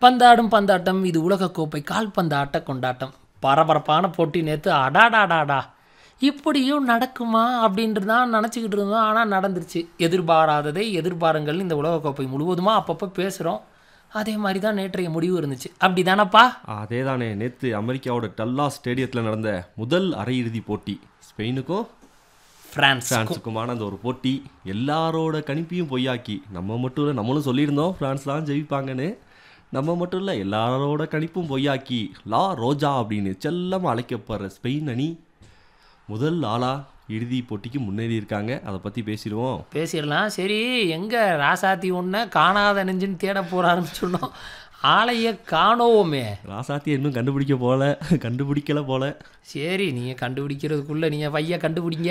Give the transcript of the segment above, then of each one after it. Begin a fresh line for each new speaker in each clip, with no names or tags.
பந்தாடும் பந்தாட்டம் இது உலகக்கோப்பை கால்பந்து ஆட்ட கொண்டாட்டம் பரபரப்பான போட்டி நேற்று அடாடாடாடா இப்படியும் நடக்குமா அப்படின்ட்டு தான் நினச்சிக்கிட்டு இருந்தோம் ஆனால் நடந்துருச்சு எதிர்பாராததை எதிர்பாருங்கள் இந்த உலகக்கோப்பை முழுவதுமாக அப்பப்போ பேசுகிறோம் அதே மாதிரி தான் நேற்றைய முடிவு இருந்துச்சு அப்படி தானப்பா
அதே தானே நேற்று அமெரிக்காவோட டல்லா ஸ்டேடியத்தில் நடந்த முதல் அரையிறுதி போட்டி ஸ்பெயினுக்கும்
ஃப்ரான்ஸ்
பிரான்ஸுக்குமான அந்த ஒரு போட்டி எல்லாரோட கணிப்பையும் பொய்யாக்கி நம்ம மட்டும் இல்லை நம்மளும் சொல்லியிருந்தோம் பிரான்ஸ் தான் ஜெயிப்பாங்கன்னு நம்ம மட்டும் இல்லை எல்லாரோட கணிப்பும் பொய்யாக்கி லா ரோஜா அப்படின்னு செல்லமாக அழைக்கப்படுற ஸ்பெயின் அணி முதல் ஆளா இறுதி போட்டிக்கு முன்னேறி இருக்காங்க அதை பற்றி பேசிடுவோம்
பேசிடலாம் சரி எங்கே ராசாத்தி ஒன்றை காணாத நெஞ்சுன்னு தேட போகிறாருன்னு சொன்னோம் ஆளைய காணோமே
ராசாத்தியை இன்னும் கண்டுபிடிக்க போல கண்டுபிடிக்கல போல
சரி நீங்கள் கண்டுபிடிக்கிறதுக்குள்ளே நீங்கள் பைய கண்டுபிடிங்க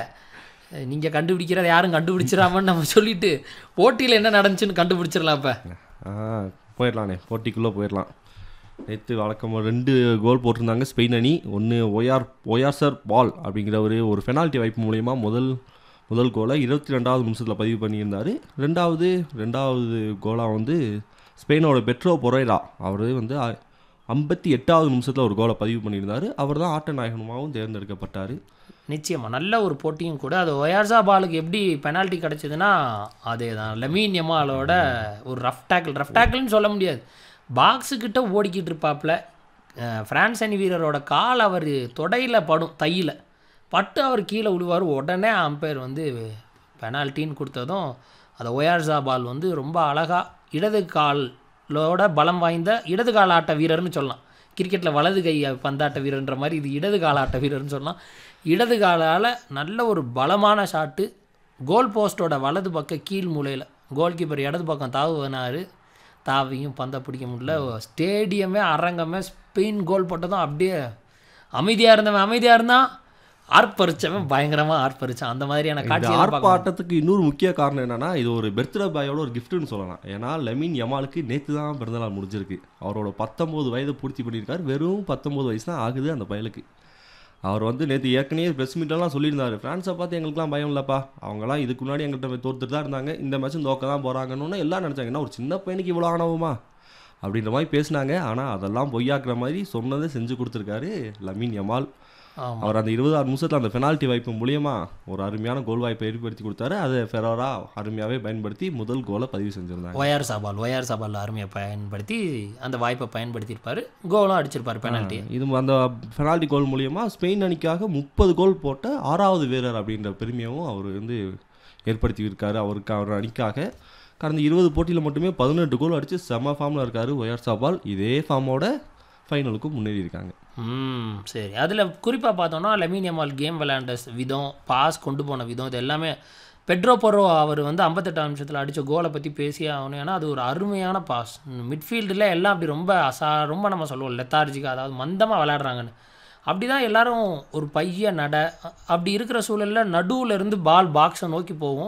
நீங்கள் கண்டுபிடிக்கிறத யாரும் கண்டுபிடிச்சிடாமன்னு நம்ம சொல்லிட்டு போட்டியில் என்ன நடந்துச்சுன்னு கண்டுபிடிச்சிடலாம் இப்போ
ஆ போயிடலாண்ணே போட்டிக்குள்ளே போயிடலாம் நேற்று வழக்கமாக ரெண்டு கோல் போட்டிருந்தாங்க ஸ்பெயின் அணி ஒன்று ஒயார் ஒயாசர் பால் அப்படிங்கிற ஒரு ஒரு பெனால்ட்டி வாய்ப்பு மூலயமா முதல் முதல் கோலை இருபத்தி ரெண்டாவது நிமிஷத்தில் பதிவு பண்ணியிருந்தார் ரெண்டாவது ரெண்டாவது கோலாக வந்து ஸ்பெயினோட பெட்ரோ பொரேரா அவர் வந்து ஐம்பத்தி எட்டாவது நிமிஷத்தில் ஒரு கோலை பதிவு பண்ணியிருந்தார் அவர் தான் ஆட்ட நாயகனுமாகவும் தேர்ந்தெடுக்கப்பட்டார்
நிச்சயமாக நல்ல ஒரு போட்டியும் கூட அது ஒயார்சா பாலுக்கு எப்படி பெனால்ட்டி கிடச்சிதுன்னா அதே தான் லெமீன் யமாலோட ஒரு ரஃப் டேக்கிள் ரஃப் டேக்கிள்னு சொல்ல முடியாது பாக்ஸுக்கிட்ட ஓடிக்கிட்டு இருப்பாப்புல அஹ், பிரான்ஸ் அணி வீரரோட கால் அவர் தொடையில் படும் தையில் பட்டு அவர் கீழே விழுவார் உடனே அம்பையர் வந்து பெனால்ட்டின்னு கொடுத்ததும் அந்த ஒயார்சா பால் வந்து ரொம்ப அழகாக இடது காலோட பலம் வாய்ந்த இடது கால ஆட்ட வீரர்னு சொல்லலாம் கிரிக்கெட்டில் வலது கை பந்தாட்ட வீரர்ன்ற மாதிரி இது இடது கால ஆட்ட வீரர்னு சொல்லலாம் இடது காலால் நல்ல ஒரு பலமான ஷாட்டு கோல் போஸ்ட்டோட வலது பக்க கீழ் மூலையில் கோல் கீப்பர் இடது பக்கம் தாவுனார் தாவியும் பந்தை பிடிக்க முடியல ஸ்டேடியமே அரங்கமே ஸ்பெயின் கோல் போட்டதும் அப்படியே அமைதியாக இருந்தவன் அமைதியாக இருந்தான் ஆர்ப்பரிச்சவன் பயங்கரமாக ஆர்ப்பரிச்சான் அந்த மாதிரியான
இந்த
காட்சி
ஆர்ப்பாட்டத்துக்கு இன்னொரு முக்கிய காரணம் என்னன்னா இது ஒரு பர்த்டே பாயோட ஒரு கிஃப்ட்னு சொல்லலாம் ஏன்னா லெமின் யமாலுக்கு நேற்று தான் பிறந்தநாள் முடிஞ்சிருக்கு அவரோட பத்தொம்போது வயதை பூர்த்தி பண்ணியிருக்காரு வெறும் பத்தொம்போது வயசு தான் ஆகுது அந்த பயலுக்கு அவர் வந்து நேற்று ஏற்கனவே ப்ரெஸ் மீட்டெல்லாம் சொல்லியிருந்தாரு ஃப்ரான்ஸை பார்த்து எங்களுக்குலாம் பயம் இல்லைப்பா அவங்களாம் இதுக்கு முன்னாடி எங்கள்கிட்ட போய் தோத்துட்டு தான் இருந்தாங்க இந்த மேட்சும் தோக்க தான் போகிறாங்கன்னு எல்லாம் நினச்சாங்க என்ன ஒரு சின்ன பையனுக்கு இவ்வளோ ஆனவுமா அப்படின்ற மாதிரி பேசினாங்க ஆனால் அதெல்லாம் பொய்யாக்குற மாதிரி சொன்னதை செஞ்சு கொடுத்துருக்காரு லமீன் யமால்
ஆமாம்
அவர் அந்த இருபதாறு நிமிஷத்தில் அந்த பெனால்ட்டி வாய்ப்பு மூலியமா ஒரு அருமையான கோல் வாய்ப்பை ஏற்படுத்தி கொடுத்தாரு அதை ஃபெரோரா அருமையாகவே பயன்படுத்தி முதல் கோலை பதிவு செஞ்சுருந்தாங்க
ஒயர் சபால் ஒயர் சபால் அருமையை பயன்படுத்தி அந்த வாய்ப்பை பயன்படுத்தியிருப்பாரு கோலும் அடிச்சிருப்பாரு பெனால்ட்டி
இது அந்த பெனால்ட்டி கோல் மூலியமா ஸ்பெயின் அணிக்காக முப்பது கோல் போட்ட ஆறாவது வீரர் அப்படின்ற பெருமையும் அவர் வந்து ஏற்படுத்தி இருக்காரு அவருக்கு அவர் அணிக்காக கடந்த இருபது போட்டியில் மட்டுமே பதினெட்டு கோல் அடித்து செம ஃபார்மில் இருக்காரு ஒயர் சபால் இதே ஃபார்மோட ஃபைனலுக்கும் முன்னேறி இருக்காங்க
ம் சரி அதில் குறிப்பாக பார்த்தோன்னா லெமினியமால் கேம் விளையாண்ட விதம் பாஸ் கொண்டு போன விதம் இது எல்லாமே பெட்ரோ பொரோ அவர் வந்து ஐம்பத்தெட்டாம் நிமிஷத்தில் அடித்த கோலை பற்றி பேசியே ஆகணும் ஏன்னா அது ஒரு அருமையான பாஸ் மிட்ஃபீல்டில் எல்லாம் அப்படி ரொம்ப அசா ரொம்ப நம்ம சொல்லுவோம் லெத்தார்ஜிக்காக அதாவது மந்தமாக விளையாடுறாங்கன்னு அப்படி தான் எல்லாரும் ஒரு பைய நட அ- அப்படி இருக்கிற சூழலில் நடுவில் இருந்து பால் பாக்ஸை நோக்கி போகும்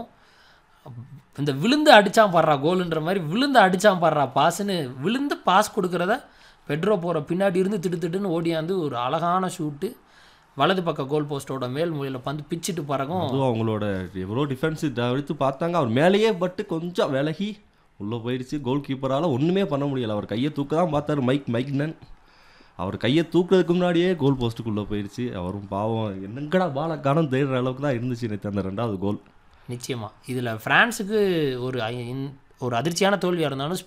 இந்த விழுந்து அடிச்சான் பாடுறா கோலுன்ற மாதிரி விழுந்து அடிச்சான் பாடுறா பாஸ்ன்னு விழுந்து பாஸ் கொடுக்குறத பெட்ரோ போகிற பின்னாடி இருந்து திடு திடுன்னு ஓடியாந்து ஒரு அழகான ஷூட்டு வலது பக்க கோல் போஸ்ட்டோட மேல் மூலையில் பந்து பிச்சிட்டு பறக்கும்
அதுவும் அவங்களோட எவ்வளோ டிஃபென்ஸ் எடுத்து பார்த்தாங்க அவர் மேலேயே பட்டு கொஞ்சம் விலகி உள்ளே போயிடுச்சு கோல் கீப்பரால் ஒன்றுமே பண்ண முடியல அவர் கையை தூக்க தான் பார்த்தாரு மைக் மைக்னன் அவர் கையை தூக்குறதுக்கு முன்னாடியே கோல் போஸ்ட்டுக்குள்ளே போயிடுச்சு அவரும் பாவம் என்னங்கடா பாலை காணம் தேடுற அளவுக்கு தான் இருந்துச்சு நேற்று அந்த ரெண்டாவது கோல்
நிச்சயமாக இதில் ஃப்ரான்ஸுக்கு ஒரு ஐ- இன்- ஒரு அதிர்ச்சியான தோல்வியாக இருந்தாலும்